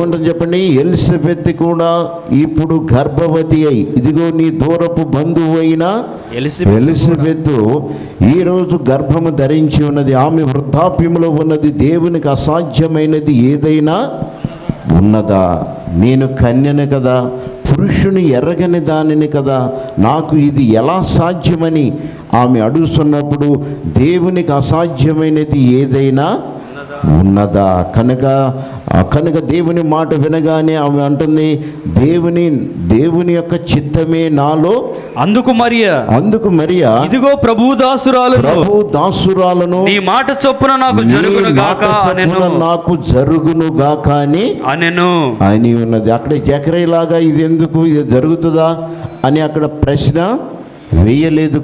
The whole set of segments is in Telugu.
ఏమంటుంది చెప్పండి ఎలిజబెత్ కూడా ఇప్పుడు గర్భవతి అయి ఇదిగో నీ దూరపు బంధువు అయిన ఎలిజబెత్ ఎలిజబెత్ ఈరోజు గర్భము ధరించి ఉన్నది ఆమె వృద్ధాప్యములో ఉన్నది దేవునికి అసాధ్యమైనది ఏదైనా ఉన్నదా నేను కన్యను కదా పురుషుని ఎరగని దానిని కదా నాకు ఇది ఎలా సాధ్యమని ఆమె అడుగుతున్నప్పుడు దేవునికి అసాధ్యమైనది ఏదైనా ఉన్నదా కనుక ఆ కనుక దేవుని మాట వినగానే ఆమె అంటుంది దేవుని దేవుని యొక్క చిత్తమే నాలో అందుకు మరియ అందుకు మరియా ఇదిగో ప్రభు దాసురాలు ప్రభు దాసురాలను నీ మాట చొప్పున నాకు నీ జరుగును మాట గాక అనెను చొప్పున నాకు జరుగును గాక అని అనెను అని ఉన్నది అక్కడ జకరైలాగా ఇది ఎందుకు ఇది జరుగుతుందా అని అక్కడ ప్రశ్న వేయలేదు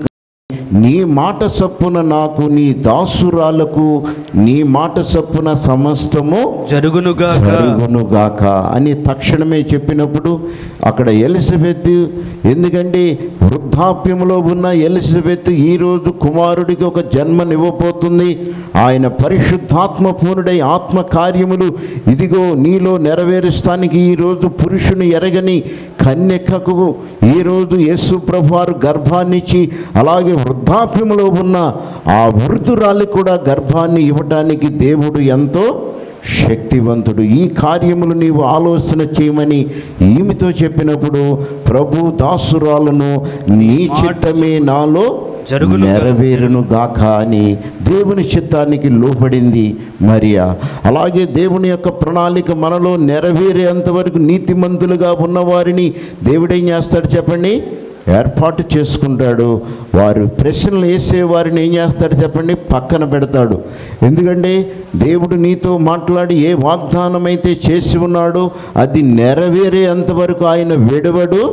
నీ మాట చొప్పున నాకు నీ దాసురాలకు నీ మాట చొప్పున సమస్తము జరుగును గాక జరుగునుగాక అని తక్షణమే చెప్పినప్పుడు అక్కడ ఎలిజబెత్ ఎందుకంటే వృద్ధాప్యంలో ఉన్న ఎలిజబెత్ ఈరోజు కుమారుడికి ఒక జన్మనివ్వబోతుంది ఆయన పరిశుద్ధాత్మ పూర్ణుడై ఆత్మ కార్యములు ఇదిగో నీలో నెరవేరుస్తానికి ఈరోజు పురుషుని ఎరగని కన్యకకు ఈరోజు యేసు ప్రభువారు గర్భాన్నిచ్చి అలాగే వృద్ధాప్యంలో ఉన్న ఆ వృద్ధురాలి కూడా గర్భాన్ని ఇవ్వటానికి దేవుడు ఎంతో శక్తివంతుడు ఈ కార్యములు నీవు ఆలోచన చేయమని ఈమెతో చెప్పినప్పుడు ప్రభు దాసురాలను నీ చిత్తమే నాలో జరుగును నెరవేరును గాక అని దేవుని చిత్తానికి లోపడింది మరియా అలాగే దేవుని యొక్క ప్రణాళిక మనలో నెరవేరేంత వరకు నీతిమంతులుగా ఉన్నవారిని దేవుడేం చేస్తాడు చెప్పండి ఏర్పాటు చేసుకుంటాడు వారు ప్రశ్నలు వేసే వారిని ఏం చేస్తాడు చెప్పండి పక్కన పెడతాడు ఎందుకంటే దేవుడు నీతో మాట్లాడి ఏ వాగ్దానం అయితే చేసి ఉన్నాడో అది నెరవేరేంత వరకు ఆయన విడవడు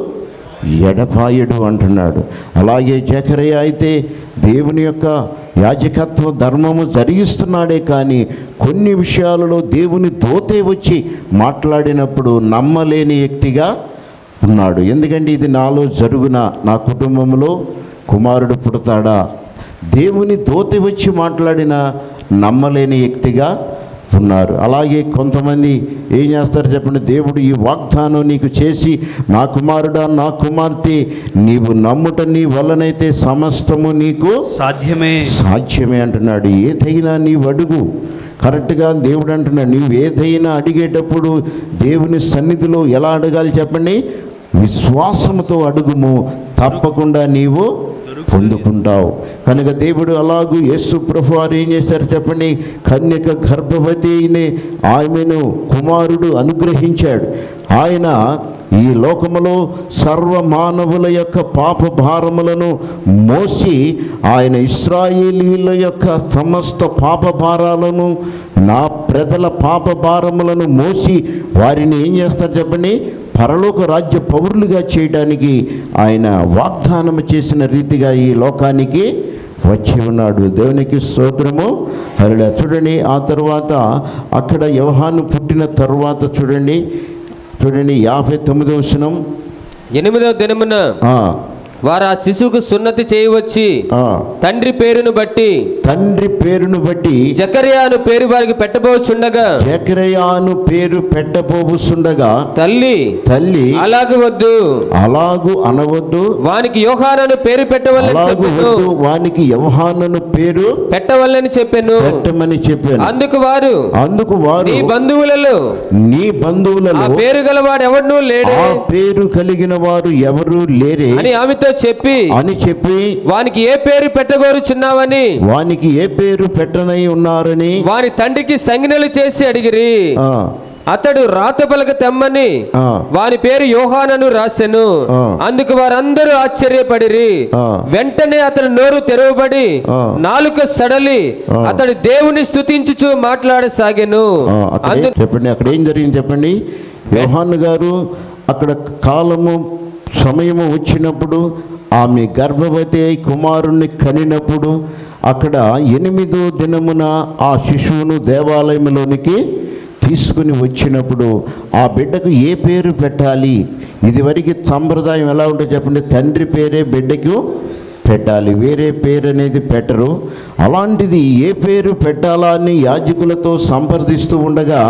ఎడపాయుడు అంటున్నాడు అలాగే జకరయ్య అయితే దేవుని యొక్క యాజకత్వ ధర్మము జరిగిస్తున్నాడే కానీ కొన్ని విషయాలలో దేవుని దోతే వచ్చి మాట్లాడినప్పుడు నమ్మలేని వ్యక్తిగా ఉన్నాడు ఎందుకంటే ఇది నాలో జరుగున నా కుటుంబంలో కుమారుడు పుడతాడా దేవుని దోతి వచ్చి మాట్లాడిన నమ్మలేని వ్యక్తిగా ఉన్నారు అలాగే కొంతమంది ఏం చేస్తారు చెప్పండి దేవుడు ఈ వాగ్దానం నీకు చేసి నా కుమారుడా నా కుమార్తె నీవు నమ్ముట నీ వల్లనైతే సమస్తము నీకు సాధ్యమే సాధ్యమే అంటున్నాడు ఏదైనా నీవు అడుగు కరెక్ట్గా దేవుడు అంటున్నాడు నీవు ఏదైనా అడిగేటప్పుడు దేవుని సన్నిధిలో ఎలా అడగాలి చెప్పండి విశ్వాసముతో అడుగుము తప్పకుండా నీవు పొందుకుంటావు కనుక దేవుడు అలాగూ యేసు ప్రభు వారు ఏం చేశారు చెప్పండి కన్యక గర్భవతి అయిన ఆమెను కుమారుడు అనుగ్రహించాడు ఆయన ఈ లోకములో సర్వ మానవుల యొక్క పాప భారములను మోసి ఆయన ఇస్రాయేలీల యొక్క సమస్త పాప భారాలను నా ప్రజల పాప భారములను మోసి వారిని ఏం చేస్తారు చెప్పండి పరలోక రాజ్య పౌరులుగా చేయడానికి ఆయన వాగ్దానం చేసిన రీతిగా ఈ లోకానికి వచ్చి ఉన్నాడు దేవునికి స్తోత్రము హరిడ చూడండి ఆ తర్వాత అక్కడ యవహాను పుట్టిన తర్వాత చూడండి చూడండి యాభై తొమ్మిదవ వచనం ఎనిమిదవ దినమున ఆ, వారు ఆ శిశువుకు సున్నతి చేయవచ్చి ఆ, తండ్రి పేరును బట్టి తండ్రి పేరును బట్టి జకర్యాను పేరు వారికి పెట్టబోచుండగా జకరయాను పేరు పెట్టబోబుస్తుండగా తల్లి తల్లి అలాగ వద్దు అలాగు అనవద్దు వానికి యోహానను పేరు పెట్టవల్లని అలాగు చెప్పాను వద్దు వానికి యవహానను పేరు పెట్టవల్లని చెప్పాను పెట్టమని చెప్పాను అందుకు వారు అందుకు వారు నీ బంధువులలో నీ ఆ బంధువులలో పేరు గలవాడు ఎవడనూ లేడే ఆ పేరు కలిగిన వారు ఎవరు లేరే అని ఆమెతో చెప్పి అని చెప్పి వానికి ఏ పేరు పెట్టగోరుచున్నావని వానికి ఏ పేరు పెట్టనై ఉన్నారని వాని తండ్రికి సంజ్ఞలు చేసి అడిగిరి ఆ, అతడు రాత పలక తెమ్మని ఆ, వాని పేరు యోహానను రాసెను ఆ. అందుకు వారందరూ ఆశ్చర్యపడిరి ఆ. వెంటనే అతని నోరు తెరవబడి ఆ. నాలుక సడలి ఆ. అతడు దేవుని స్తుతించుచు మాట్లాడసాగెను ఆ, అక్కడ అందు ఏం- చెప్పండి అక్కడ ఏం జరిగింది చెప్పండి యోహాన్ గారు అక్కడ కాలము సమయము వచ్చినప్పుడు ఆమె గర్భవతి అయి కుమారుణ్ణి కనినప్పుడు అక్కడ ఎనిమిదో దినమున ఆ శిశువును దేవాలయంలోనికి తీసుకుని వచ్చినప్పుడు ఆ బిడ్డకు ఏ పేరు పెట్టాలి ఇదివరకు సంప్రదాయం ఎలా ఉంటుందో చెప్పండి తండ్రి పేరే బిడ్డకు పెట్టాలి వేరే పేరు అనేది పెట్టరు అలాంటిది ఏ పేరు పెట్టాలా అని యాజకులతో సంప్రదిస్తూ ఉండగా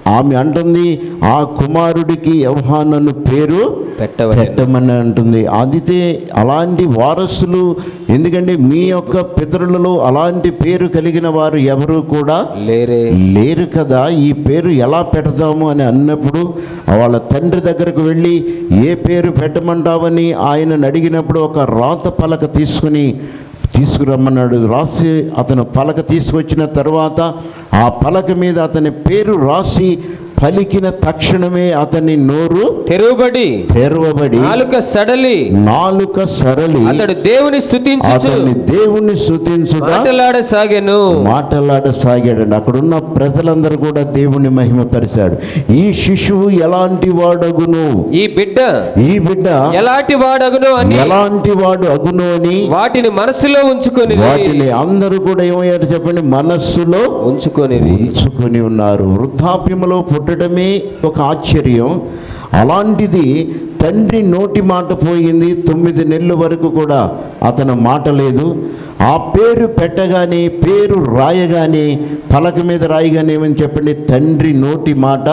ఆమె అంటుంది ఆ కుమారుడికి యవహానను పేరు పెట్టవలెను. పెట్టమని అంటుంది అయితే అలాంటి వారసులు ఎందుకంటే మీ యొక్క పితరులలో అలాంటి పేరు కలిగిన వారు ఎవరు కూడా లేరే లేరు కదా ఈ పేరు ఎలా పెడదాము అని అన్నప్పుడు వాళ్ళ తండ్రి దగ్గరకు వెళ్ళి ఏ పేరు పెట్టమంటావని ఆయనను అడిగినప్పుడు ఒక రాత పలక తీసుకుని తీసుకురమ్మన్నాడు రాసి అతను పలక తీసుకొచ్చిన తర్వాత ఆ పలక మీద అతని పేరు రాసి పలికిన తక్షణమే అతని నోరు తెరువబడి తెరవబడి నాలుక సడలి నాలుక సరళి అతడు దేవుని స్తుతించుచు అతన్ని దేవుణ్ణి స్తుతించుట మాటలాడసాగెను మాటలాడసాగాడండి అక్కడున్న ప్రజలందరూ కూడా దేవుని మహిమపరిచాడు ఈ శిశువు ఎలాంటి వాడగును ఈ బిడ్డ ఈ బిడ్డ ఎలాంటి వాడగును అని ఎలాంటి వాడు అగును అని వాటిని మనసులో ఉంచుకొని వాటిని అందరూ కూడా ఏమయ్యారు చెప్పండి మనస్సులో ఉంచుకొని ఉంచుకొని ఉన్నారు వృద్ధాప్యములో పుట్టడమే ఒక ఆశ్చర్యం అలాంటిది తండ్రి నోటి మాట పోయింది తొమ్మిది నెలల వరకు కూడా అతను మాట లేదు ఆ పేరు పెట్టగానే పేరు రాయగానే పలక మీద రాయగానే ఏమని చెప్పండి తండ్రి నోటి మాట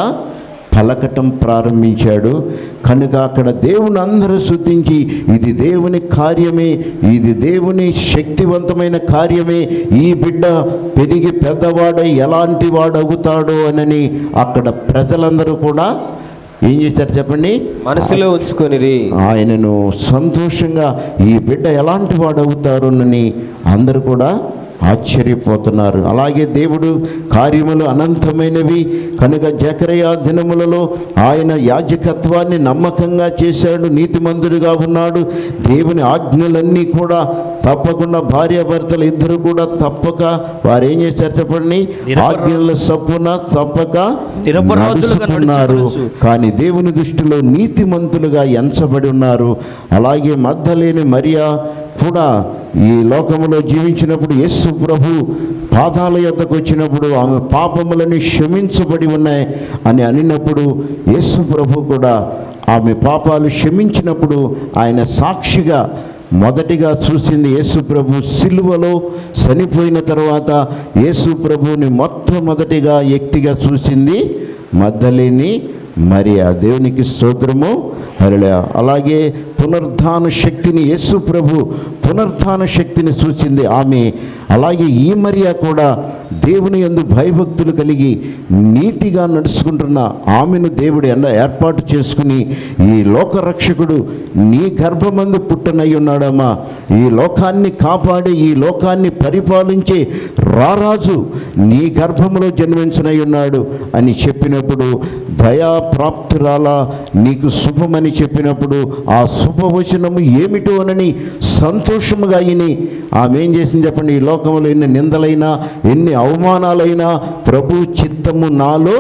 పలకటం ప్రారంభించాడు కనుక అక్కడ దేవుని అందరూ శుద్ధించి ఇది దేవుని కార్యమే ఇది దేవుని శక్తివంతమైన కార్యమే ఈ బిడ్డ పెరిగి పెద్దవాడై ఎలాంటి వాడు అవుతాడో అనని అక్కడ ప్రజలందరూ కూడా ఏం చేశారు చెప్పండి మనసులో ఉంచుకొని ఆయనను సంతోషంగా ఈ బిడ్డ ఎలాంటి వాడు అవుతారోనని అందరూ కూడా ఆశ్చర్యపోతున్నారు అలాగే దేవుడు కార్యములు అనంతమైనవి కనుక జకరయ దినములలో ఆయన యాజకత్వాన్ని నమ్మకంగా చేశాడు నీతిమంతుడిగా ఉన్నాడు దేవుని ఆజ్ఞలన్నీ కూడా తప్పకుండా భార్యాభర్తలు ఇద్దరు కూడా తప్పక వారు ఏం చేశారు చెప్పండి నిరపరా- ఆజ్ఞల సప్పున తప్పక నిరపరాధులుగా నడుచుకున్నారు నడుచుకొనొచ్చు. కానీ దేవుని దృష్టిలో నీతిమంతులుగా ఎంచబడి ఉన్నారు అలాగే మద్దలేని మరియా కూడా ఈ లోకములో జీవించినప్పుడు యేసు ప్రభు పాదాల యొద్దకు వచ్చినప్పుడు ఆమె పాపములని క్షమించబడి ఉన్నాయి అని అనినప్పుడు యేసు ప్రభు కూడా ఆమె పాపాలు క్షమించినప్పుడు ఆయన సాక్షిగా మొదటిగా చూసింది యేసు ప్రభు సిలువలో చనిపోయిన తర్వాత యేసు ప్రభువుని మొట్టమొదటిగా వ్యక్తిగా చూసింది మద్దలేని మరి ఆ దేవునికి స్తోత్రము హల్లెలూయా అలాగే పునరుద్ధాన శక్తిని యేసు ప్రభు పునరుద్ధాన శక్తిని చూసింది ఆమె అలాగే ఈ మరియా కూడా దేవుని యందు భయభక్తులు కలిగి నీతిగా నడుచుకుంటున్న ఆమెను దేవుడు ఎలా ఏర్పాటు చేసుకుని ఈ లోకరక్షకుడు నీ గర్భమందు పుట్టనై ఉన్నాడమ్మా ఈ లోకాన్ని కాపాడి ఈ లోకాన్ని పరిపాలించే రారాజు నీ గర్భములో జన్మించనై ఉన్నాడు అని చెప్పినప్పుడు దయాప్రాప్తురాల నీకు శుభమని చెప్పినప్పుడు ఆ శుభవచనము ఏమిటో అనని సంతోషముగా అయిని ఆమె ఏం చేసింది చెప్పండి ఈ లోకంలో ఎన్ని నిందలైనా ఎన్ని అవమానాలైనా ప్రభు చిత్తము నాలో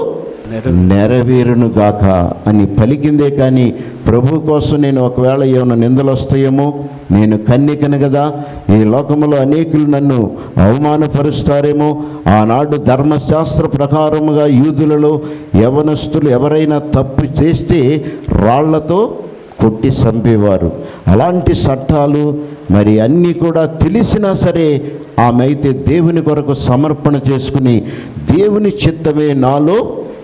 నెరవేరును గాక అని పలికిందే కానీ ప్రభు కోసం నేను ఒకవేళ ఏమైనా నిందలు వస్తాయేమో నేను కన్నికను కదా ఈ లోకములో అనేకులు నన్ను అవమానపరుస్తారేమో ఆనాడు ధర్మశాస్త్ర ప్రకారముగా యూదులలో యవనస్తులు ఎవరైనా తప్పు చేస్తే రాళ్లతో కొట్టి చంపేవారు అలాంటి చట్టాలు మరి అన్నీ కూడా తెలిసినా సరే ఆమె అయితే దేవుని కొరకు సమర్పణ చేసుకుని దేవుని చిత్తమే నాలో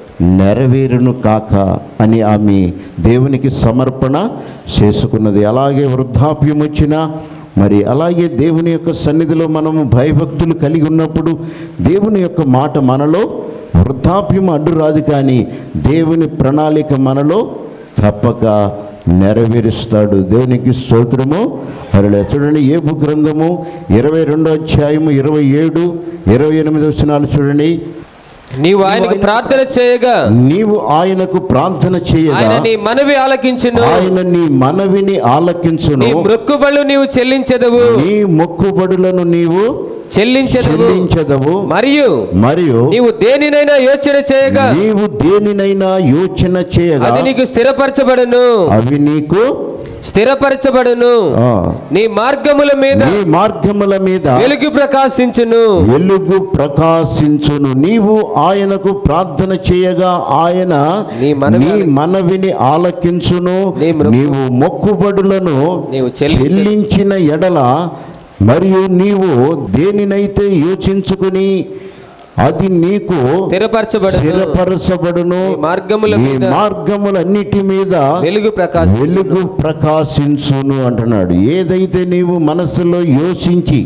నెరవేరును కాక అని ఆమె దేవునికి సమర్పణ చేసుకున్నది అలాగే వృద్ధాప్యం వచ్చినా మరి అలాగే దేవుని యొక్క సన్నిధిలో మనము భయభక్తులు కలిగి ఉన్నప్పుడు దేవుని యొక్క మాట మనలో వృద్ధాప్యం అడ్డు రాదు కానీ దేవుని ప్రణాళిక మనలో తప్పక నెరవేరుస్తాడు దేవునికి స్తోత్రము హరుడే చూడండి ఏబు గ్రంథము ఇరవై రెండో అధ్యాయము ఇరవై ఏడు ఇరవై ఎనిమిది వచనాలు చూడండి నీవు ఆయనకు ప్రార్థన చేయగా నీవు ఆయనకు ప్రార్థన ఆయన చేయగా నీ మనవి ఆలకించును ఆయన నీ మనవిని ఆలకించును నీ మృక్కుబళ్ళు నీవు చెల్లించదవు నీ మొక్కుబడులను నీవు చెల్లించదవు చెల్లించదవు మరియు మరియు నీవు దేనినైనా యోచన చేయగా నీవు దేనినైనా యోచన చేయగా అది నీకు స్థిరపరచబడును అవి నీకు స్థిరపరచబడును ఆ, నీ మార్గముల మీద నీ మార్గముల మీద వెలుగు ప్రకాశించును వెలుగు ప్రకాశించును నీవు ఆయనకు ప్రార్థన చేయగా ఆయన నీ మనవి నీ మనవిని ఆలకించును నీ మృక్కు- నీవు మొక్కుబడులను నీవు చెల్లించు. చెల్లించిన ఎడల మరియు నీవు దేనినైతే యోచించుకుని అది నీకు స్థిరపరచబడును స్థిరపరచబడును నీ మార్గముల నీ మీద మార్గములన్నిటి మీద వెలుగు ప్రకాశం వెలుగు ప్రకాశించును అంటున్నాడు ఏదైతే నీవు మనసులో యోచించి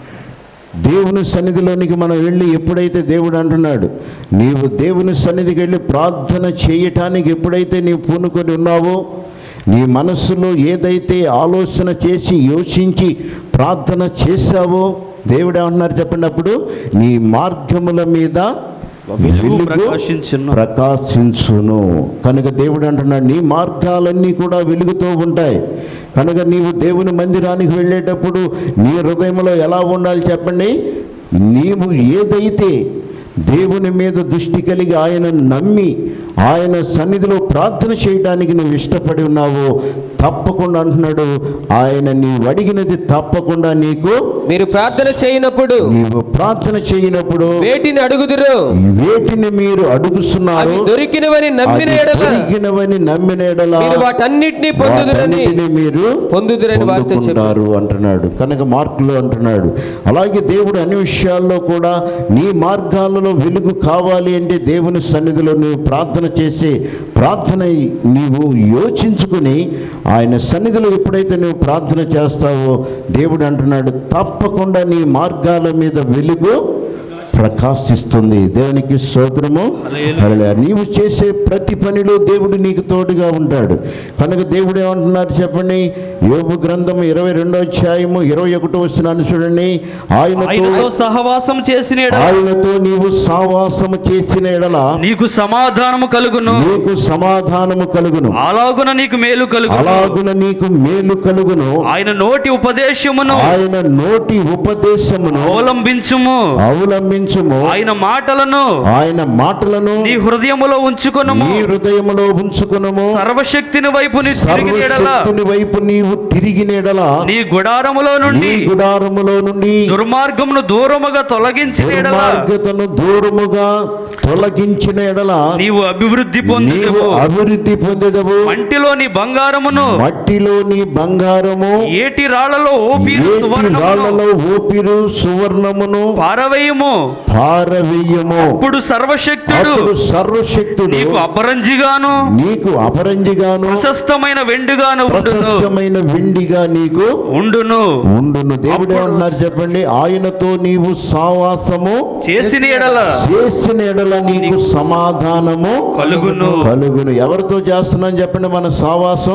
దేవుని సన్నిధిలోనికి మనం వెళ్ళి ఎప్పుడైతే దేవుడు అంటున్నాడు నీవు దేవుని సన్నిధికి వెళ్ళి ప్రార్థన చేయటానికి ఎప్పుడైతే నీవు పూనుకొని ఉన్నావో నీ మనస్సులో ఏదైతే ఆలోచన చేసి యోచించి ప్రార్థన చేశావో దేవుడు ఏమంటున్నారు చెప్పండి అప్పుడు నీ మార్గముల మీద వెలుగు ప్రకాశించును. ప్రకాశించును కనుక దేవుడు అంటున్నాడు నీ మార్గాలన్నీ కూడా వెలుగుతూ ఉంటాయి కనుక నీవు దేవుని మందిరానికి వెళ్ళేటప్పుడు నీ హృదయంలో ఎలా ఉండాలి చెప్పండి నీవు ఏదైతే దేవుని మీద దృష్టి కలిగి ఆయన నమ్మి ఆయన సన్నిధిలో ప్రార్థన చేయడానికి నువ్వు ఇష్టపడి ఉన్నావో తప్పకుండా అంటున్నాడు ఆయన నీవు అడిగినది తప్పకుండా నీకు మీరు ప్రార్థన చేయనప్పుడు నీవు ప్రార్థన చేయనప్పుడు వేటిని అడుగుదురు వేటిని మీరు అడుగుతున్నారు అవి దొరికినవని నమ్మిన అది ఎడల దొరికినవని నమ్మిన ఎడల మీరు వాటన్నిటిని పొందుదురని వాటన్నిటిని మీరు పొందుదురని వారితో చెప్పారు పొందుకుంటారు అంటున్నాడు కనుక మార్కులు అంటున్నాడు అలాగే దేవుడు అన్ని విషయాల్లో కూడా నీ మార్గాలలో వెలుగు కావాలి అంటే దేవుని సన్నిధిలో నువ్వు ప్రార్థన చేసే ప్రార్థన నీవు యోచించుకుని ఆయన సన్నిధిలో ఎప్పుడైతే నువ్వు ప్రార్థన చేస్తావో దేవుడు అంటున్నాడు తప్పకుండా నీ మార్గాల మీద వెలుగు ప్రకాశిస్తుంది దేవునికి స్తోత్రము హల్లెలూయా. నీవు చేసే ప్రతి పనిలో దేవుడు నీకు తోడుగా ఉంటాడు కనుక దేవుడు ఏమంటున్నారు చెప్పండి యోగు గ్రంథం ఇరవై రెండో అధ్యాయము ఇరవై ఒకటో వస్తున్నాను చూడండి ఆయనతో ఆయనతో సహవాసం చేసిన ఎడల ఆయనతో నీవు సావాసము చేసిన ఎడల నీకు సమాధానము కలుగును నీకు సమాధానము కలుగును అలాగున నీకు మేలు కలుగును అలాగున నీకు మేలు కలుగును ఆయన నోటి ఉపదేశమును ఆయన నోటి ఉపదేశమును అవలంబించుము అవలంబించుము ఆయన మాటలను ఆయన మాటలను నీ హృదయములో ఉంచుకొనుము నీ హృదయములో ఉంచుకునము సర్వశక్తిని వైపు నీ తిరిగి ఎడల సర్వశక్తుని వైపు నీవు తిరిగినెడల నీ గుడారములో నీ నుండి గుడారములో నుండి దుర్మార్గమును దూరముగా తొలగించిన ఎడల దుర్మార్గతను దూరముగా తొలగించిన ఎడల నీవు అభివృద్ధి నీవు పొందుదువు అభివృద్ధి పొందెదవు మంటిలోని బంగారమును మట్టిలో నీ బంగారము ఏటి రాళ్లలో ఓపీరు ఏటి సువర్ణమును రాళ్లలో ఊపిరు సువర్ణమును పారవేయము పారవేయము అప్పుడు సర్వశక్తుడు అప్పుడు సర్వశక్తుడు నీకు అపరంజిగాను నీకు అపరంజిగాను ప్రశస్తమైన వెండిగాను ఉండును ప్రశస్తమైన వెండిగా నీకు ఉండును ఉండును దేవుడు ఏమంటున్నారు చెప్పండి ఆయనతో నీవు సావాసము చేసిన ఎడల చేసిన ఎడల నీకు సమాధానము కలుగును కలుగును ఎవరితో చేస్తున్నాం చెప్పండి మన సావాసం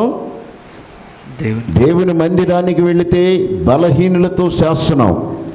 దేవుని దేవుని మందిరానికి వెళితే బలహీనులతో చేస్తున్నాం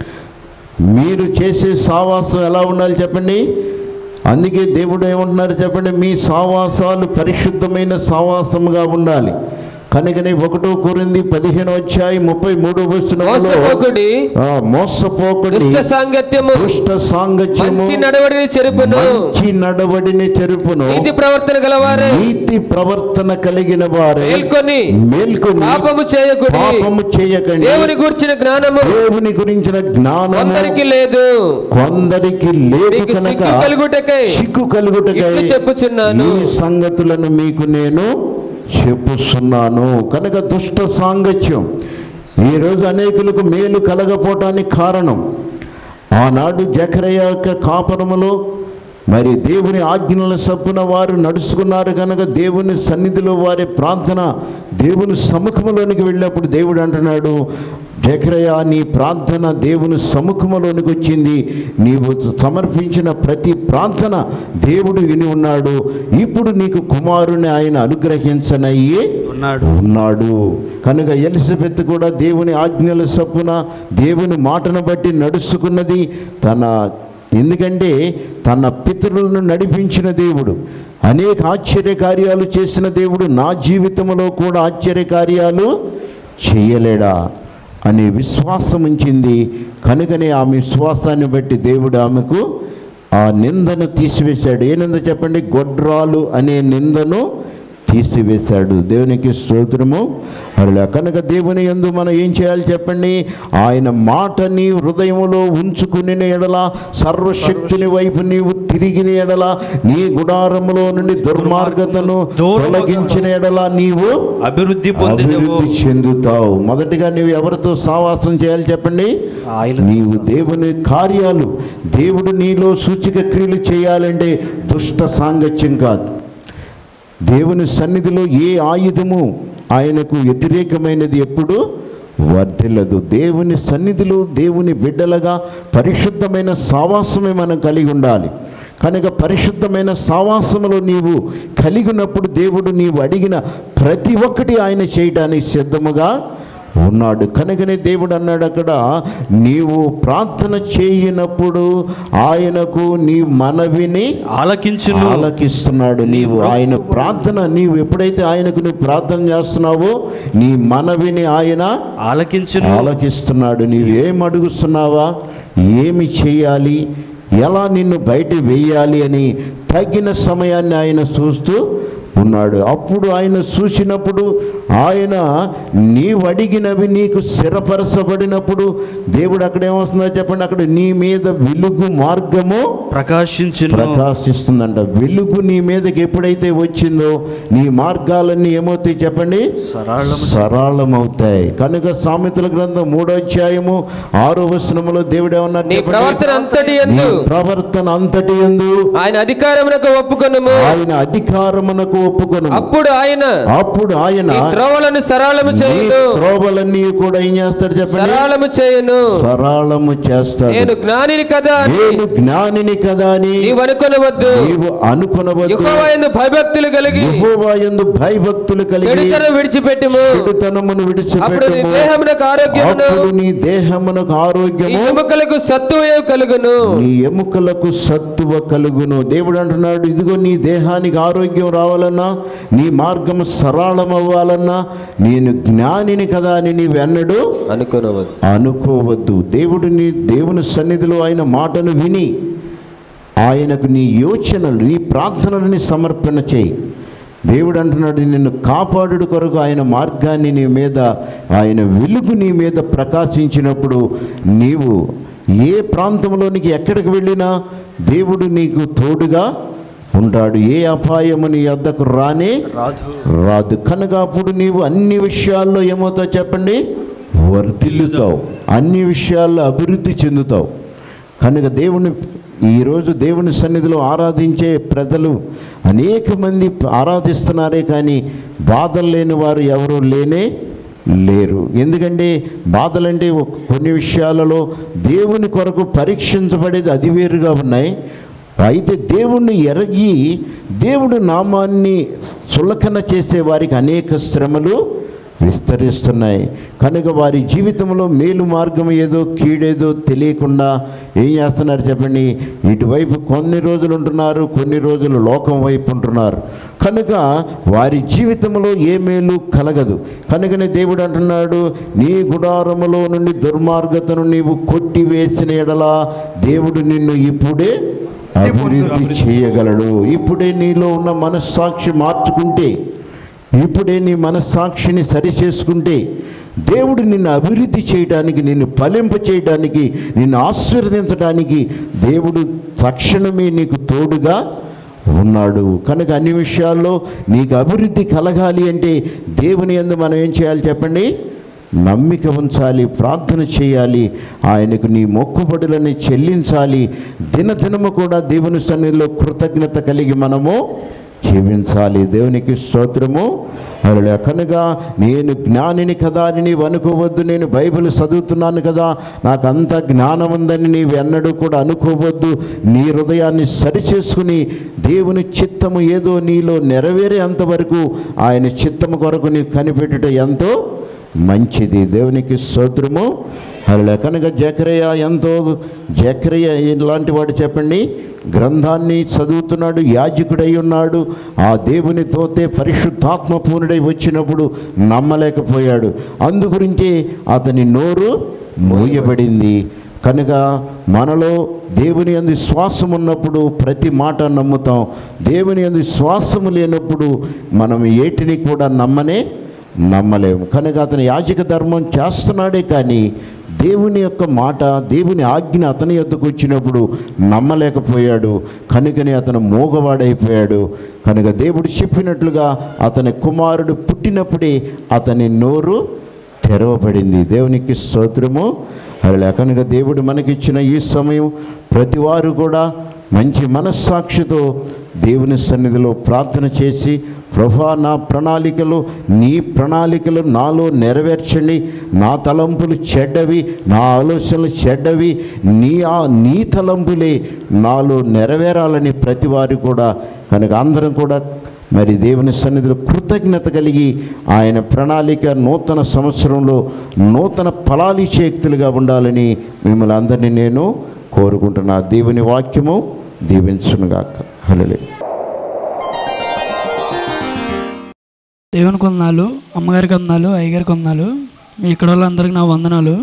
మీరు చేసే సావాసం ఎలా ఉండాలి చెప్పండి అందుకే దేవుడు ఏమంటున్నారు చెప్పండి మీ సావాసాలు పరిశుద్ధమైన సావాసముగా ఉండాలి కనుకనే ఒకటో కోరింది పదిహేను వచ్చాయి ముప్పై మూడు మోసపోకుడి మోసపోకడి దుష్ట సాంగత్యము దుష్ట సాంగత్యము మంచి నడవడిని చెరుపును మంచి నడవడిని చెరుపును నీతి ప్రవర్తన గలవారే నీతి ప్రవర్తన కలిగిన వారే మేల్కొని మేల్కొని పాపము చేయకుడి పాపము చేయకండి దేవుని గూర్చిన జ్ఞానము దేవుని గురించిన జ్ఞానము కొందరికి లేదు కొందరికి లేదు మీకు కనుక సిగ్గు కలుగుటకై సిగ్గు కలుగుటకై ఇట్లు చెప్పుచున్నాను ఈ సంగతులను మీకు నేను చెప్పుస్తున్నాను కనుక దుష్ట సాంగత్యం ఈరోజు అనేకులకు మేలు కలగపోవటానికి కారణం ఆనాడు జకరయ్య యొక్క కాపురములో మరి దేవుని ఆజ్ఞల సప్పున వారు నడుచుకున్నారు కనుక దేవుని సన్నిధిలో వారి ప్రార్థన దేవుని సముఖంలోనికి వెళ్ళినప్పుడు దేవుడు అంటున్నాడు జకరయ్య నీ ప్రార్థన దేవుని సముఖంలోనికి వచ్చింది నీవు సమర్పించిన ప్రతి ప్రార్థన దేవుడు విని ఉన్నాడు ఇప్పుడు నీకు కుమారుని ఆయన అనుగ్రహించనయ్యి ఉన్నాడు ఉన్నాడు కనుక ఎలిజబెత్ కూడా దేవుని ఆజ్ఞల సప్పున దేవుని మాటను బట్టి నడుచుకున్నది తన ఎందుకంటే తన పితరులను నడిపించిన దేవుడు అనేక ఆశ్చర్య కార్యాలు చేసిన దేవుడు నా జీవితంలో కూడా ఆశ్చర్య కార్యాలు చేయలేడా అనే విశ్వాసం ఉంచింది కనుకనే ఆమె విశ్వాసాన్ని బట్టి దేవుడు ఆమెకు ఆ నిందను తీసివేశాడు ఏ నింద చెప్పండి గొడ్రాలు అనే నిందను తీసివేశాడు దేవునికి స్తోత్రము అలా కనుక దేవుని యందు మనం ఏం చేయాలి చెప్పండి ఆయన మాట నీ హృదయంలో ఉంచుకుని ఎడల సర్వశక్తుని వైపు నీవు తిరిగిన ఎడల నీ గుడారములో నుండి దుర్మార్గతను తొలగించిన ఎడల నీవు అభివృద్ధి పొందినవు అభివృద్ధి చెందుతావు మొదటిగా నీవు ఎవరితో సావాసం చేయాలి చెప్పండి ఆయన నీవు దేవుని కార్యాలు దేవుడు నీలో సూచిక క్రియలు చేయాలంటే దుష్ట సాంగత్యం కాదు దేవుని సన్నిధిలో ఏ ఆయుధము ఆయనకు వ్యతిరేకమైనది ఎప్పుడు వర్ధిల్లదు దేవుని సన్నిధిలో దేవుని బిడ్డలుగా పరిశుద్ధమైన సావాసమే మనం కలిగి ఉండాలి కనుక పరిశుద్ధమైన సావాసములో నీవు కలిగినప్పుడు దేవుడు నీవు అడిగిన ప్రతి ఒక్కటి ఆయన చేయడానికి సిద్ధముగా ఉన్నాడు కనుకనే దేవుడు అన్నాడు అక్కడ నీవు ప్రార్థన చేయనప్పుడు ఆయనకు నీ మనవిని ఆలకించును ఆలకిస్తున్నాడు నీవు ఆయన ప్రార్థన నీవు ఎప్పుడైతే ఆయనకు నువ్వు ప్రార్థన చేస్తున్నావో నీ మనవిని ఆయన ఆలకించును ఆలకిస్తున్నాడు నీవు ఏం అడుగుతున్నావా ఏమి చేయాలి ఎలా నిన్ను బయట వేయాలి అని తగిన సమయాన్ని ఆయన చూస్తూ ఉన్నాడు అప్పుడు ఆయన చూసినప్పుడు ఆయన నీవు అడిగినవి నీకు స్థిరపరచబడినప్పుడు దేవుడు అక్కడ ఏమవుతుందో చెప్పండి అక్కడ నీ మీద వెలుగు మార్గము ప్రకాశించును ప్రకాశిస్తుందంట వెలుగు నీ మీదకి ఎప్పుడైతే వచ్చిందో నీ మార్గాలన్నీ ఏమవుతాయి చెప్పండి సరళము సరళమవుతాయి కనుక సామెతల గ్రంథం మూడో అధ్యాయము ఆరో వచనములో దేవుడు ఏమన్నారు నీ చెప్పండి? ప్రవర్తన అంతటి నీ ఎందు ప్రవర్తన అంతటి ఎందు ఆయన అధికారమునకు ఒప్పుకొనుము ఆయన అధికారమునకు ఒప్పుకొను అప్పుడు ఆయన అప్పుడు ఆయన నీ త్రోవలను సరళము నీ చేయును త్రోవలన్నీ కూడా ఏం చేస్తాడు చెప్పండి సరళము చేయును సరళము చేస్తాడు నేను జ్ఞానిని కదా అని నేను జ్ఞానిని కదా అని నీవు అనుకొనవద్దు నీవు అనుకునవద్దు యెహోవా యందు భయభక్తులు కలిగి యెహోవా యందు భయభక్తులు కలిగి చెడుతనం విడిచిపెట్టుము చెడుతనమును అప్పుడు నీ విడిచిపెట్టుము దేహమునకు ఆరోగ్యమును అప్పుడు నీ దేహమునకు నీ ఆరోగ్యము ఎముకలకు సత్తువయు కలుగును నీ ఎముకలకు సత్తువ కలుగును దేవుడు అంటున్నాడు ఇదిగో నీ దేహానికి ఆరోగ్యం రావాలన్నా నీ మార్గం సరళం అవ్వాలన్నా నేను జ్ఞానిని కదా అని నీవెన్నడు అనుకొనవద్దు అనుకోవద్దు దేవుడు నీ దేవుని సన్నిధిలో ఆయన మాటను విని ఆయనకు నీ యోచనలు నీ ప్రార్థనలని సమర్పణ చేయి దేవుడు అంటున్నాడు నిన్ను కాపాడుడు కొరకు ఆయన మార్గాన్ని నీ మీద ఆయన వెలుగు నీ మీద ప్రకాశించినప్పుడు నీవు ఏ ప్రాంతంలోనికి ఎక్కడికి వెళ్ళినా దేవుడు నీకు తోడుగా ఉంటాడు ఏ అపాయము నీ వద్దకు రానే రాజు రాదు కనుక అప్పుడు నీవు అన్ని విషయాల్లో ఏమవుతావు చెప్పండి వర్ధిల్లుతావు అన్ని విషయాల్లో అభివృద్ధి చెందుతావు కనుక దేవుని ఈరోజు దేవుని సన్నిధిలో ఆరాధించే ప్రజలు అనేక మంది ఆరాధిస్తున్నారే కానీ బాధలు లేని వారు ఎవరు లేనే లేరు ఎందుకంటే బాధలంటే ఒక- కొన్ని విషయాలలో దేవుని కొరకు పరీక్షించబడేది అది వేరుగా ఉన్నాయి అయితే దేవుణ్ణి ఎరగి దేవుడు నామాన్ని సులకన చేసే వారికి అనేక శ్రమలు విస్తరిస్తున్నాయి కనుక వారి జీవితంలో మేలు మార్గం ఏదో కీడేదో తెలియకుండా ఏం చేస్తున్నారు చెప్పండి ఇటువైపు కొన్ని రోజులు ఉంటున్నారు కొన్ని రోజులు లోకం వైపు ఉంటున్నారు కనుక వారి జీవితంలో ఏ మేలు కలగదు కనుకనే దేవుడు అంటున్నాడు నీ గుడారములో నుండి దుర్మార్గతను నీవు కొట్టివేసిన ఎడలా దేవుడు నిన్ను ఇప్పుడే అభివృద్ధి చేయగలడు ఇప్పుడే నీలో ఉన్న మనస్సాక్షి మార్చుకుంటే ఇప్పుడే నీ మనస్సాక్షిని సరి చేసుకుంటే దేవుడు నిన్ను అభివృద్ధి చేయడానికి నిన్ను ఫలింప చేయడానికి నిన్ను ఆశీర్వదించడానికి దేవుడు తక్షణమే నీకు తోడుగా ఉన్నాడు కనుక అన్ని విషయాల్లో నీకు అభివృద్ధి కలగాలి అంటే దేవుని యందు మనం ఏం చేయాలి చెప్పండి నమ్మిక ఉంచాలి ప్రార్థన చేయాలి ఆయనకు నీ మొక్కుబడులని చెల్లించాలి దినదినము కూడా దేవుని సన్నిధిలో కృతజ్ఞత కలిగి మనము జీవించాలి దేవునికి స్తోత్రము అలా కనుక నేను జ్ఞానిని కదా అని నీవు అనుకోవద్దు నేను బైబిల్ చదువుతున్నాను కదా నాకు అంత జ్ఞానం ఉందని నీవు ఎన్నడూ కూడా అనుకోవద్దు నీ హృదయాన్ని సరిచేసుకుని దేవుని చిత్తము ఏదో నీలో నెరవేరే అంతవరకు ఆయన చిత్తము కొరకు నీవు కనిపెట్టుట ఎంతో మంచిది దేవునికి స్తోత్రము అలా కనుక జకరయ్య ఎంతో జకరయ్య ఇలాంటి వాడు చెప్పండి గ్రంథాన్ని చదువుతున్నాడు యాజకుడై ఉన్నాడు ఆ దేవుని తోతే పరిశుద్ధాత్మ పూర్ణుడై వచ్చినప్పుడు నమ్మలేకపోయాడు అందుగురించి అతని నోరు మూయబడింది కనుక మనలో దేవుని అందు శ్వాసం ఉన్నప్పుడు ప్రతి మాట నమ్ముతాం దేవుని అందు శ్వాసము లేనప్పుడు మనం ఏటిని కూడా నమ్మనే నమ్మలేము కనుక అతను యాజక ధర్మం చేస్తున్నాడే కానీ దేవుని యొక్క మాట దేవుని ఆజ్ఞ అతని యొద్దకు వచ్చినప్పుడు నమ్మలేకపోయాడు కనుకనే అతను మూగవాడైపోయాడు కనుక దేవుడు చెప్పినట్లుగా అతని కుమారుడు పుట్టినప్పుడే అతని నోరు తెరవబడింది దేవునికి స్తోత్రము అలా కనుక దేవుడు మనకిచ్చిన ఈ సమయం ప్రతివారు కూడా మంచి మనస్సాక్షితో దేవుని సన్నిధిలో ప్రార్థన చేసి ప్రభా నా ప్రణాళికలు నీ ప్రణాళికలు నాలో నెరవేర్చండి నా తలంపులు చెడ్డవి నా ఆలోచనలు చెడ్డవి నీ ఆ నీ తలంపులే నాలో నెరవేరాలని ప్రతివారు కూడా కనుక అందరం కూడా మరి దేవుని సన్నిధిలో కృతజ్ఞత కలిగి ఆయన ప్రణాళిక నూతన సంవత్సరంలో నూతన ఫలాలి శక్తులుగా ఉండాలని మిమ్మల్ని అందరినీ నేను కోరుకుంటున్నా దేవుని వాక్యము దీవించునుగాక హలలే దేవునికి వందనాలు అమ్మగారికి వందనాలు అయ్యగారికి వందనాలు మీ ఇక్కడ వాళ్ళందరికీ నా వందనాలు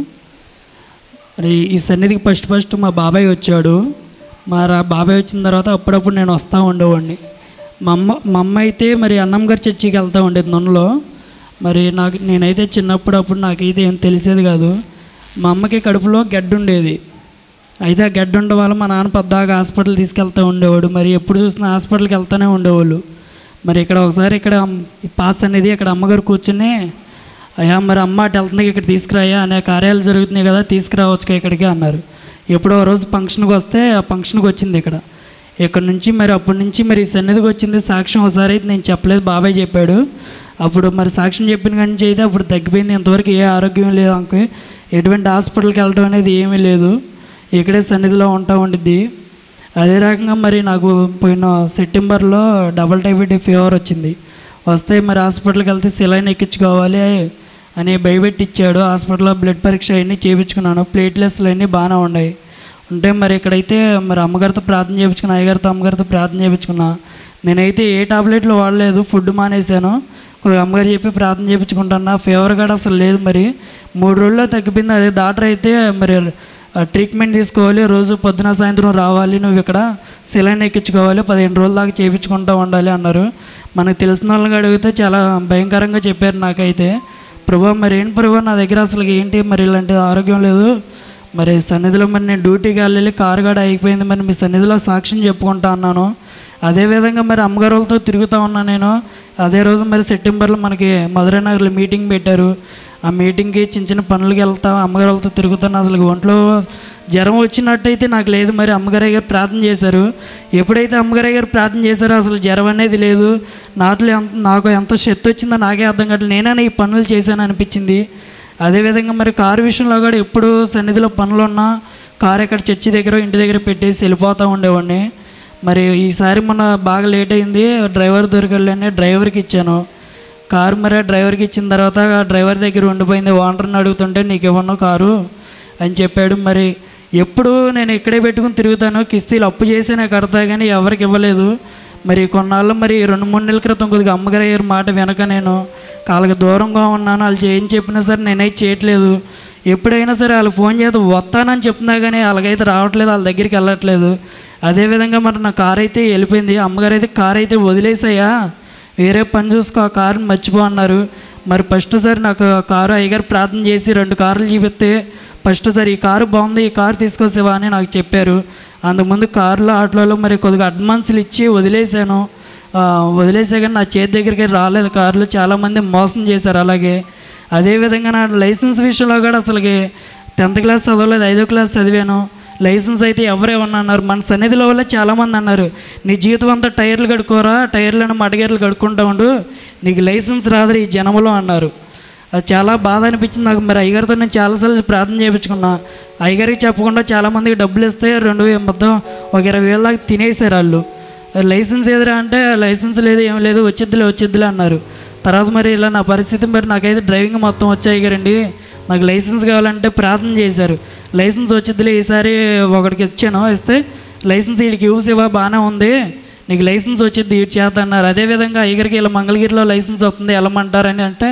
మరి ఈ సన్నిధికి ఫస్ట్ ఫస్ట్ మా బాబాయ్ వచ్చాడు మా రా బాబాయ్ వచ్చిన తర్వాత అప్పుడప్పుడు నేను వస్తూ ఉండేవాడిని మా అమ్మ మా అమ్మ అయితే మరి అన్నం గారి చర్చికి వెళ్తూ ఉండేది నన్నులో మరి నాకు నేనైతే చిన్నప్పుడు అప్పుడు నాకైతే ఏం తెలిసేది కాదు మా అమ్మకి కడుపులో గడ్డ ఉండేది అయితే ఆ గడ్డ ఉండడం వల్ల మా నాన్న పెద్దగా హాస్పిటల్ తీసుకెళ్తూ ఉండేవాడు మరి ఎప్పుడు చూసినా హాస్పిటల్కి వెళ్తూనే ఉండేవాళ్ళు మరి ఇక్కడ ఒకసారి ఇక్కడ ఈ పాస్ అనేది ఇక్కడ అమ్మగారు కూర్చుని అయ్యా మరి అమ్మ అటు వెళ్తుంది ఇక్కడ తీసుకురాయా అనే కార్యాలు జరుగుతున్నాయి కదా తీసుకురావచ్చు ఇక్కడికి అన్నారు ఎప్పుడో ఓ రోజు ఫంక్షన్కి వస్తే ఆ ఫంక్షన్కి వచ్చింది ఇక్కడ ఇక్కడ నుంచి మరి అప్పటి నుంచి మరి ఈ సన్నిధికి వచ్చింది సాక్ష్యం ఒకసారి అయితే నేను చెప్పలేదు బాబాయ్ చెప్పాడు అప్పుడు మరి సాక్ష్యం చెప్పిన కానీ నుంచి అయితే అప్పుడు తగ్గిపోయింది ఇంతవరకు ఏ ఆరోగ్యం లేదు అంకు ఎటువంటి హాస్పిటల్కి వెళ్ళడం అనేది ఏమీ లేదు ఇక్కడే సన్నిధిలో ఉంటా ఉండిద్ది అదే రకంగా మరి నాకు పోయిన సెప్టెంబర్లో డబల్ టైఫాయిడ్ ఫీవర్ వచ్చింది వస్తే మరి హాస్పిటల్కి వెళ్తే సిలైన్ ఎక్కించుకోవాలి అని భయపెట్టి ఇచ్చాడు హాస్పిటల్లో బ్లడ్ పరీక్ష అవన్నీ చేయించుకున్నాను ప్లేట్లెస్లు అన్నీ బాగానే ఉన్నాయి ఉంటే మరి ఇక్కడైతే మరి అమ్మగారితో ప్రార్థన చేయించుకున్నా అయ్యగారితో అమ్మగారితో ప్రార్థన చేయించుకున్నా నేనైతే ఏ టాబ్లెట్లు వాడలేదు ఫుడ్ మానేశాను కొద్దిగా అమ్మగారు చెప్పి ప్రార్థన చేయించుకుంటున్నా ఫీవర్ కూడా అసలు లేదు మరి మూడు రోజుల్లో తగ్గిపోయింది అదే డాక్టర్ అయితే మరి ఆ, ట్రీట్మెంట్ తీసుకోవాలి రోజు పొద్దున సాయంత్రం రావాలి నువ్వు ఇక్కడ సిలైన్ ఎక్కించుకోవాలి పదిహేను రోజుల దాకా చేయించుకుంటూ ఉండాలి అన్నారు మనకు తెలిసిన వాళ్ళని అడిగితే చాలా భయంకరంగా చెప్పారు నాకైతే ప్రభా మరి ఏంటి ప్రభా నా దగ్గర అసలు ఏంటి మరి ఇలాంటి ఆరోగ్యం లేదు మరి సన్నిధిలో మరి నేను డ్యూటీకి వెళ్ళి కారు కూడా అయిపోయింది మరి మీ సన్నిధిలో సాక్ష్యం చెప్పుకుంటా అన్నాను అదేవిధంగా మరి అమ్మగారు వాళ్ళతో తిరుగుతూ ఉన్నా నేను అదే రోజు మరి సెప్టెంబర్లో మనకి మధురై నగర్లో మీటింగ్ పెట్టారు ఆ మీటింగ్కి చిన్న చిన్న పనులకి వెళ్తా అమ్మగారు వాళ్ళతో తిరుగుతాను అసలు ఒంట్లో జ్వరం వచ్చినట్టయితే నాకు లేదు మరి అమ్మగారయ్య గారు ప్రార్థన చేశారు ఎప్పుడైతే అమ్మగారయ్య గారు ప్రార్థన చేశారో అసలు జ్వరం అనేది లేదు నాట్లో ఎంత నాకు ఎంత శక్తి వచ్చిందో నాకే అర్థం కావట్లేదు నేనే ఈ పనులు చేశాను అనిపించింది అదేవిధంగా మరి కారు విషయంలో కూడా ఎప్పుడు సన్నిధిలో పనులు ఉన్నా కారు ఎక్కడ చర్చి దగ్గర ఇంటి దగ్గర పెట్టేసి వెళ్ళిపోతూ ఉండేవాడిని మరి ఈసారి మొన్న బాగా లేట్ అయింది డ్రైవర్ దొరకలేని డ్రైవర్కి ఇచ్చాను కారు మరి ఆ డ్రైవర్కి ఇచ్చిన తర్వాత ఆ డ్రైవర్ దగ్గర ఉండిపోయింది ఓనర్ని అడుగుతుంటే నీకు ఇవ్వను కారు అని చెప్పాడు మరి ఎప్పుడు నేను ఇక్కడే పెట్టుకుని తిరుగుతాను కిస్తీలు అప్పు చేసి నాకు కడతా కానీ ఎవరికి ఇవ్వలేదు మరి కొన్నాళ్ళు మరి రెండు మూడు నెలల క్రితం కొద్దిగా అమ్మగారు అయ్యారు మాట వెనక నేను వాళ్ళకి దూరంగా ఉన్నాను వాళ్ళు ఏం చెప్పినా సరే నేనైతే చేయట్లేదు ఎప్పుడైనా సరే వాళ్ళు ఫోన్ చేస్తే వస్తానని చెప్తున్నా కానీ వాళ్ళకైతే రావట్లేదు వాళ్ళ దగ్గరికి వెళ్ళట్లేదు అదేవిధంగా మరి నా కారు అయితే వెళ్ళిపోయింది అమ్మగారు అయితే కారు అయితే వదిలేసాయా వేరే పని చూసుకో ఆ కారుని మర్చిపో అన్నారు మరి ఫస్ట్ సారి నాకు ఆ కారు అయ్యగారు ప్రార్థన చేసి రెండు కార్లు చూపిస్తే ఫస్ట్ సారి ఈ కారు బాగుంది ఈ కారు తీసుకొచ్చేవా అని నాకు చెప్పారు అంతకుముందు కారులో ఆటోలో మరి కొద్దిగా అడ్వాన్సులు ఇచ్చి వదిలేశాను ఆ, వదిలేసా కానీ నా చేతి దగ్గరికి రాలేదు కార్లు చాలామంది మోసం చేశారు అలాగే అదేవిధంగా నా లైసెన్స్ విషయంలో కూడా అసలుకి టెన్త్ క్లాస్ చదవలేదు ఐదో క్లాస్ చదివాను లైసెన్స్ అయితే ఎవరే అన్నారు మన సన్నిధిలో వల్ల చాలామంది అన్నారు నీ జీవితం అంతా టైర్లు కడుక్కోరా టైర్లను మడగేర్లు కడుక్కుంటా ఉండు నీకు లైసెన్స్ రాదురా ఈ జనములో అన్నారు అది చాలా బాధ అనిపించింది నాకు మరి అయ్యగారితో నేను చాలాసార్లు ప్రార్థన చేయించుకున్నా అయ్యగారికి చెప్పకుండా చాలామందికి డబ్బులు ఇస్తే రెండు వే- మొత్తం ఒక ఇరవై వేల దాకా తినేసారు వాళ్ళు లైసెన్స్ ఏదిరా అంటే లైసెన్స్ లేదు ఏం లేదు వచ్చిద్దిలే వచ్చిద్దిలే అన్నారు తర్వాత మరి ఇలా నా పరిస్థితి మరి నాకైతే డ్రైవింగ్ మొత్తం వచ్చాయి కదండి నాకు లైసెన్స్ కావాలంటే ప్రార్థన చేశారు లైసెన్స్ వచ్చిద్దిలే ఈసారి ఒకడికి ఇచ్చాను ఇస్తే లైసెన్స్ వీడికి యూస్ ఇవ్వ బాగానే ఉంది నీకు లైసెన్స్ వచ్చింది ఇటు చేత అన్నారు అదేవిధంగా అయ్యగారికి ఇలా మంగళగిరిలో లైసెన్స్ వస్తుంది వెళ్ళమంటారని అంటే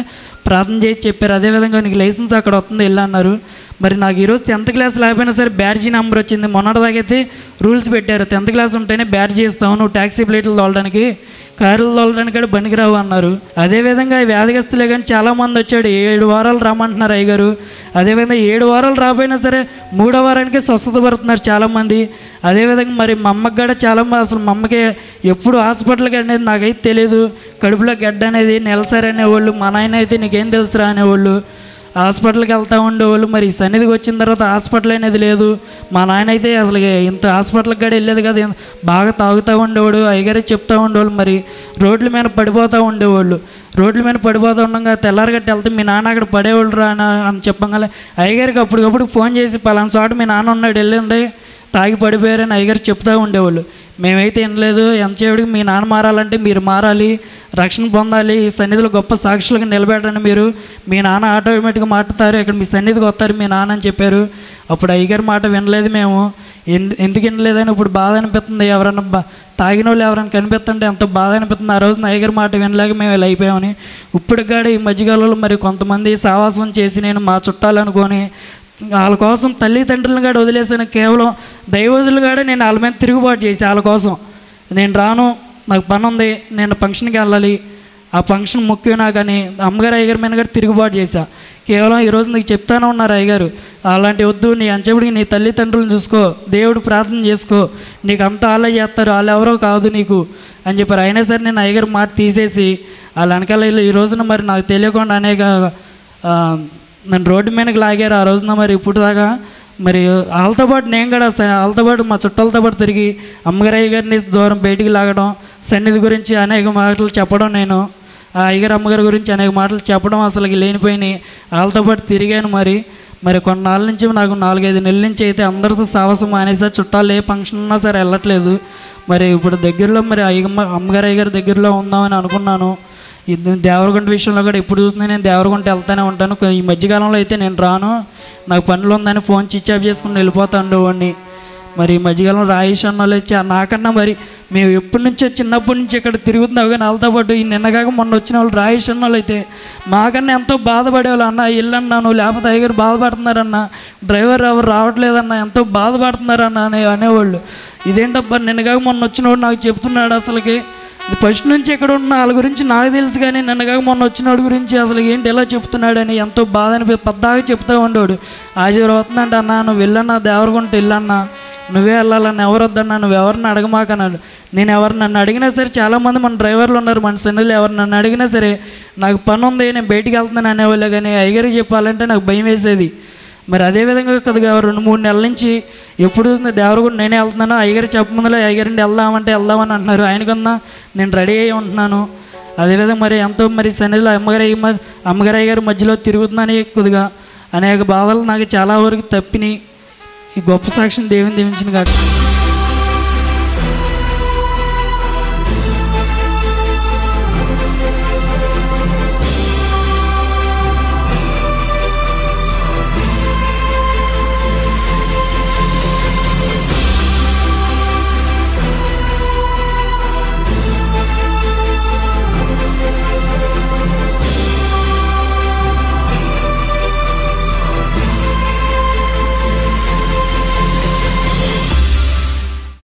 ప్రార్థన చేసి చెప్పారు అదేవిధంగా నీకు లైసెన్స్ అక్కడ వస్తుంది వెళ్ళి అన్నారు మరి నాకు ఈరోజు టెన్త్ క్లాస్ లేకపోయినా సరే బ్యాడ్జీ నెంబర్ వచ్చింది మొన్నటిదాకైతే రూల్స్ పెట్టారు టెన్త్ క్లాస్ ఉంటేనే బ్యాడ్జీ ఇస్తావు నువ్వు ట్యాక్సీ ప్లేట్లు తోలడానికి కార్లు తోలడానికి కూడా పనికిరావు అన్నారు అదేవిధంగా ఈ వ్యాధిగస్తులే కానీ చాలామంది వచ్చాడు ఏడు వారాలు రామంటున్నారు అయ్యగారు అదేవిధంగా ఏడు వారాలు రాపోయినా సరే మూడో వారానికి స్వస్థత పడుతున్నారు చాలామంది అదేవిధంగా మరి మా అమ్మకి కూడా చాలా మంది అసలు మా అమ్మకి ఎప్పుడు హాస్పిటల్కి అనేది నాకైతే తెలియదు కడుపులో గడ్డ అనేది నెలసరి అనేవాళ్ళు మా నాయన అయితే నీకేం తెలుసురా అనేవాళ్ళు హాస్పిటల్కి వెళ్తూ ఉండేవాళ్ళు మరి ఈ సన్నిధికి వచ్చిన తర్వాత హాస్పిటల్ అనేది లేదు మా నాయన అయితే అసలు ఇంత హాస్పిటల్కి కూడా వెళ్ళేది కదా ఏం- బాగా తాగుతూ ఉండేవాడు అయ్యగారే చెప్తూ ఉండేవాళ్ళు మరి రోడ్ల మీద పడిపోతూ ఉండేవాళ్ళు రోడ్ల మీద పడిపోతూ ఉండగా తెల్లారగట్టి వెళ్తే మీ నాన్న అక్కడ పడేవాళ్ళు రా అని అని చెప్పగానే అయ్యగారికి అప్పటికప్పుడు ఫోన్ చేసి పలానా చోట మీ నాన్న ఉన్నాడు వెళ్ళండి తాగి పడిపోయారని అయ్యగారు చెప్తూ ఉండేవాళ్ళు మేమైతే వినలేదు ఎంతసేపటికి మీ నాన్న మారాలంటే మీరు మారాలి రక్షణ పొందాలి ఈ సన్నిధిలో గొప్ప సాక్షులుగా నిలబెట్టండి మీరు మీ నాన్న ఆటోమేటిక్గా మాట్లాడతారు ఇక్కడ మీ సన్నిధికి వస్తారు మీ నాన్న అని చెప్పారు అప్పుడు అయ్యగారి మాట వినలేదు మేము ఎన్- ఎందుకు వినలేదని ఇప్పుడు బాధ అనిపిస్తుంది ఎవరన్నా బా తాగిన వాళ్ళు ఎవరైనా కనిపిస్తుంటే ఎంత బాధ అనిపిస్తుంది ఆ రోజున అయ్యగారి మాట వినలేక మేము ఇలా అయిపోయామని ఇప్పుడు కూడా ఈ మధ్యకాలంలో మరి కొంతమంది సావాసం చేసి నేను మా చుట్టాలు అనుకొని వాళ్ళ కోసం తల్లిదండ్రులను కూడా వదిలేసాను కేవలం దైవజులు కూడా నేను వాళ్ళ మీద తిరుగుబాటు చేసి వాళ్ళ కోసం నేను రాను నాకు పని ఉంది నేను ఫంక్షన్కి వెళ్ళాలి ఆ ఫంక్షన్ ముఖ్యం నాకని అమ్మగారు అయ్యగారి మీద కూడా తిరుగుబాటు చేశా కేవలం ఈరోజు నీకు చెప్తానే ఉన్నారు అయ్యగారు అలాంటి వద్దు నీ అంచెపడికి నీ తల్లిదండ్రులను చూసుకో దేవుడు ప్రార్థన చేసుకో నీకు అంత వాళ్ళే చేస్తారు వాళ్ళు ఎవరో కాదు నీకు అని చెప్పారు అయినా సరే నేను అయ్యగారి మాట తీసేసి వాళ్ళ వెనకాల వీళ్ళు ఈ రోజున మరి నాకు తెలియకుండా అనేక ఆ, నన్ను రోడ్డు మీదకి లాగారు ఆ రోజున మరి ఇప్పుడు దాకా మరి వాళ్ళతో పాటు నేను కూడా స- వాళ్ళతో పాటు మా చుట్టాలతో పాటు తిరిగి అమ్మగారయ్య గారిని దూరం బయటికి లాగడం సన్నిధి గురించి అనేక మాటలు చెప్పడం నేను ఆ అయ్యగారు అమ్మగారి గురించి అనేక మాటలు చెప్పడం అసలు లేనిపోయినాయి వాళ్ళతో పాటు తిరిగాను మరి మరి కొన్నాళ్ళ నుంచి నాకు నాలుగైదు నెలల నుంచి అయితే అందరితో సాహసం మానేసా చుట్టాలు ఏ ఫంక్షన్ ఉన్నా సరే వెళ్ళట్లేదు మరి ఇప్పుడు దగ్గరలో మరి అయ్యమ్మ అమ్మగారు అయ్యగారి దగ్గరలో ఉందామని అనుకున్నాను ఇది దేవరగుంట విషయంలో కూడా ఎప్పుడు చూసినా నేను దేవరగుంట వెళ్తూనే ఉంటాను కొ- ఈ మధ్యకాలంలో అయితే నేను రాను నాకు పనులు ఉందని ఫోన్ స్విచ్ ఆఫ్ చేసుకుని వెళ్ళిపోతా ఉండేవాడిని మరి ఈ మధ్యకాలం రాయేష్ అన్న వాళ్ళు వచ్చి నాకన్నా మరి మేము ఎప్పటి నుంచో చిన్నప్పటి నుంచి ఇక్కడ తిరుగుతున్నావు కానీ వాళ్ళతో పాటు ఈ నిన్నగాక మొన్న వచ్చిన వాళ్ళు రాయేష్ అన్న వాళ్ళు అయితే మాకన్నా ఎంతో బాధపడేవాళ్ళు అన్న ఇల్లన్నా నువ్వు లేకపోతే అయ్యగారు బాధపడుతున్నారన్న డ్రైవర్ ఎవరు రావట్లేదన్న ఎంతో బాధపడుతున్నారన్న అనే అనేవాళ్ళు ఇదేంటబ్బా నిన్నగాక మొన్న వచ్చినవాడు నాకు చెప్తున్నాడు అసలుకి ఫస్ట్ నుంచి ఎక్కడ ఉన్న వాళ్ళ గురించి నాకు తెలుసు కానీ నిన్నగాక మొన్న వచ్చినోడి గురించి అసలు ఏంటి ఎలా చెప్తున్నాడని ఎంతో బాధ అనిపి పద్దాగా చెప్తూ ఉండేవాడు ఆజీవరం అవుతుందంటే అన్న నువ్వు వెళ్ళన్నా దేవరగుంట వెళ్ళన్నా నువ్వే వెళ్ళాలని ఎవరు వద్దన్నా నువ్వు ఎవరిని అడగమాకన్నాడు నేను ఎవరు నన్ను అడిగినా సరే చాలామంది మన డ్రైవర్లు ఉన్నారు మన సన్నిధిలో ఎవరు నన్ను అడిగినా సరే నాకు పని ఉంది నేను బయటికి వెళ్తున్నాను అనేవాళ్ళే కానీ అయ్యగారికి చెప్పాలంటే నాకు భయం వేసేది మరి అదేవిధంగా కొద్దిగా రెండు మూడు నెలల నుంచి ఎప్పుడు చూసిన దేవరగుడు నేనే వెళ్తున్నాను అయ్యగారు చెప్పముందులో అయ్యగారింటి వెళ్దామంటే వెళ్దామని అంటున్నారు ఆయనకన్నా నేను రెడీ అయ్యి ఉంటున్నాను అదేవిధంగా మరి ఎంతో మరి సన్నిధిలో అమ్మగారు అయ్య మ- అమ్మగారు అయ్యగారి మధ్యలో తిరుగుతున్నాను కొద్దిగా అనేక బాధలు నాకు చాలా వరకు తప్పినాయి ఈ గొప్ప సాక్ష్యం దేవుని దీవించిన కాక